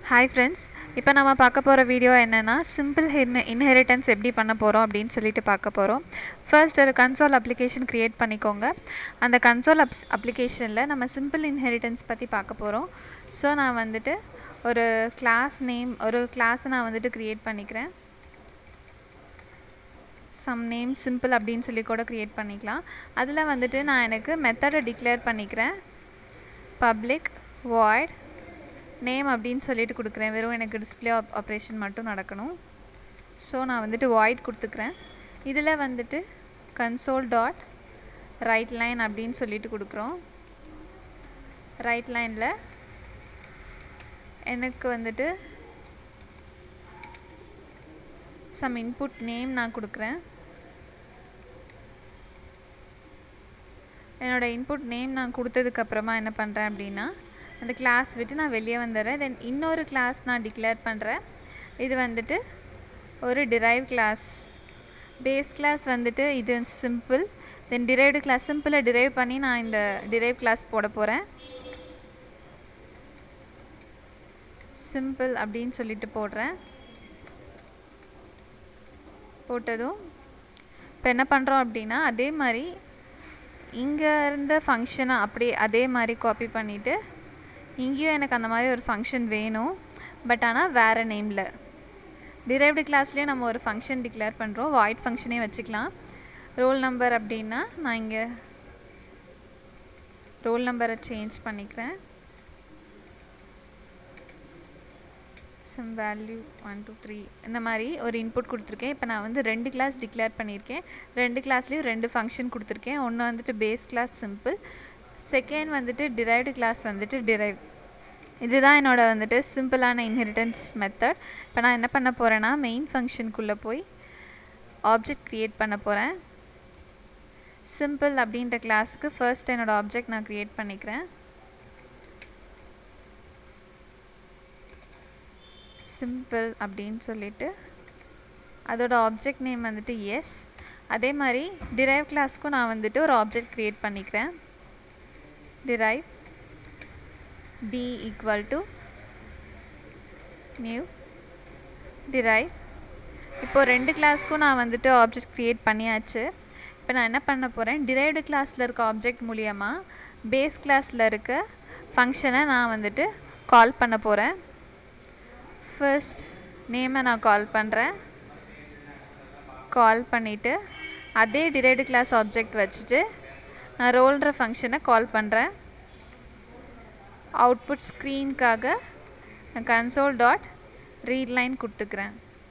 hi friends இப்போ நம்ம பார்க்க போகிற வீடியோ என்னென்னா சிம்பிள் இன் இன்ஹெரிட்டன்ஸ் எப்படி பண்ண போகிறோம் அப்படின்னு சொல்லிட்டு பார்க்க போகிறோம் ஃபர்ஸ்ட் ஒரு கன்சோல் அப்ளிகேஷன் க்ரியேட் பண்ணிக்கோங்க அந்த கன்சோல் அப்ஸ் அப்ளிகேஷனில் நம்ம சிம்பிள் இன்ஹெரிட்டன்ஸ் பற்றி பார்க்க போகிறோம் ஸோ நான் வந்துட்டு ஒரு கிளாஸ் நேம் ஒரு கிளாஸை நான் வந்துட்டு க்ரியேட் பண்ணிக்கிறேன் சம் நேம் சிம்பிள் அப்படின்னு சொல்லி கூட க்ரியேட் பண்ணிக்கலாம் அதில் வந்துட்டு நான் எனக்கு மெத்தடை டிக்ளேர் பண்ணிக்கிறேன் பப்ளிக் வாய்ட் நேம் அப்படின்னு சொல்லிட்டு கொடுக்குறேன் வெறும் எனக்கு டிஸ்பிளே ஆப் ஆப்ரேஷன் மட்டும் நடக்கணும் ஸோ நான் வந்துட்டு வாய்ட் கொடுத்துக்கிறேன் இதில் வந்துட்டு கன்சோல் டாட் ரைட் லைன் அப்படின்னு சொல்லிட்டு கொடுக்குறோம் ரைட் லைனில் எனக்கு வந்துட்டு சம் இன்புட் நேம் நான் கொடுக்குறேன் என்னோடய இன்புட் நேம் நான் கொடுத்ததுக்கப்புறமா என்ன பண்ணுறேன் அப்படின்னா அந்த கிளாஸ் விட்டு நான் வெளியே வந்துடுறேன் தென் இன்னொரு கிளாஸ் நான் டிக்ளேர் பண்ணுறேன் இது வந்துட்டு ஒரு டிரைவ் கிளாஸ் பேஸ் கிளாஸ் வந்துட்டு இது சிம்பிள் தென் டிரைவ்டு கிளாஸ் சிம்பிளை டிரைவ் பண்ணி நான் இந்த டிரைவ் கிளாஸ் போட போகிறேன் சிம்பிள் அப்படின்னு சொல்லிட்டு போடுறேன் போட்டதும் இப்போ என்ன பண்ணுறோம் அப்படின்னா அதே மாதிரி இங்கே இருந்த ஃபங்க்ஷனை அப்படியே அதே மாதிரி காப்பி பண்ணிவிட்டு இங்கேயும் எனக்கு அந்த மாதிரி ஒரு ஃபங்க்ஷன் வேணும் பட் ஆனால் வேறு நேமில் டிரைவ்டு கிளாஸ்லேயே நம்ம ஒரு ஃபங்க்ஷன் டிக்ளேர் பண்ணுறோம் வாய்ட் ஃபங்க்ஷனே வச்சுக்கலாம் ரோல் நம்பர் அப்படின்னா நான் இங்கே ரோல் நம்பரை சேஞ்ச் பண்ணிக்கிறேன் some value one two three இந்த மாதிரி ஒரு இன்புட் கொடுத்துருக்கேன் இப்போ நான் வந்து ரெண்டு கிளாஸ் டிக்ளேர் பண்ணியிருக்கேன் ரெண்டு கிளாஸ்லேயும் ரெண்டு ஃபங்க்ஷன் கொடுத்துருக்கேன் ஒன்று வந்துட்டு பேஸ் கிளாஸ் சிம்பிள் செகண்ட் வந்துட்டு டிரைவ்டு கிளாஸ் வந்துட்டு டிரைவ் இதுதான் என்னோடய வந்துட்டு சிம்பிளான இன்ஹெரிட்டன்ஸ் மெத்தட் இப்போ நான் என்ன பண்ண போகிறேன்னா மெயின் ஃபங்க்ஷனுக்குள்ளே போய் ஆப்ஜெக்ட் க்ரியேட் பண்ண போகிறேன் சிம்பிள் அப்படின்ற கிளாஸுக்கு ஃபர்ஸ்ட் என்னோடய ஆப்ஜெக்ட் நான் க்ரியேட் பண்ணிக்கிறேன் சிம்பிள் அப்படின்னு சொல்லிட்டு அதோட ஆப்ஜெக்ட் நேம் வந்துட்டு எஸ் அதே மாதிரி டிரைவ் கிளாஸ்க்கும் நான் வந்துட்டு ஒரு ஆப்ஜெக்ட் க்ரியேட் பண்ணிக்கிறேன் derive d equal to new derive இப்போ ரெண்டு கிளாஸ்க்கும் நான் வந்துட்டு ஆப்ஜெக்ட் க்ரியேட் பண்ணியாச்சு இப்போ நான் என்ன பண்ண போகிறேன் டிரைவ்டு கிளாஸில் இருக்க ஆப்ஜெக்ட் மூலியமாக பேஸ் கிளாஸில் இருக்க ஃபங்க்ஷனை நான் வந்துட்டு கால் பண்ண போகிறேன் ஃபர்ஸ்ட் நேமை நான் கால் பண்ணுறேன் கால் பண்ணிவிட்டு அதே டிரைவ்டு கிளாஸ் ஆப்ஜெக்ட் வச்சுட்டு நான் ரோல்ன்ற ஃபங்க்ஷனை கால் பண்ணுறேன் அவுட்புட் ஸ்க்ரீனுக்காக நான் கன்சோல் டாட் ரீட் லைன் கொடுத்துக்கிறேன்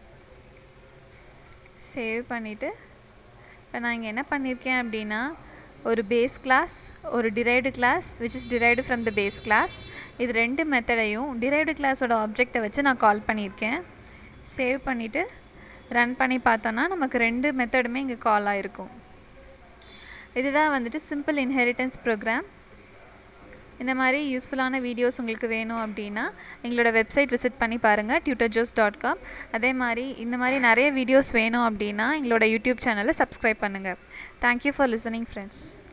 சேவ் பண்ணிவிட்டு இப்போ நான் இங்கே என்ன பண்ணியிருக்கேன் அப்படின்னா ஒரு பேஸ் கிளாஸ் ஒரு derived class which is derived from the base class இது ரெண்டு மெத்தடையும் டிரைவ்டு கிளாஸோட ஆப்ஜெக்டை வச்சு நான் கால் பண்ணியிருக்கேன் சேவ் பண்ணிவிட்டு ரன் பண்ணி பார்த்தோன்னா நமக்கு ரெண்டு மெத்தடுமே இங்கே கால் ஆகிருக்கும் இதுதான் வந்துட்டு சிம்பிள் இன்ஹெரிட்டன்ஸ் ப்ரோக்ராம் இந்த மாதிரி யூஸ்ஃபுல்லான வீடியோஸ் உங்களுக்கு வேணும் அப்படின்னா எங்களோட வெப்சைட் விசிட் பண்ணி பாருங்கள் டியூட்டர் ஜோஸ் டாட் காம் அதே மாதிரி இந்த மாதிரி நிறைய வீடியோஸ் வேணும் அப்படின்னா எங்களோட யூடியூப் சேனலை சப்ஸ்கிரைப் பண்ணுங்கள் தேங்க்யூ ஃபார் லிசனிங் ஃப்ரெண்ட்ஸ்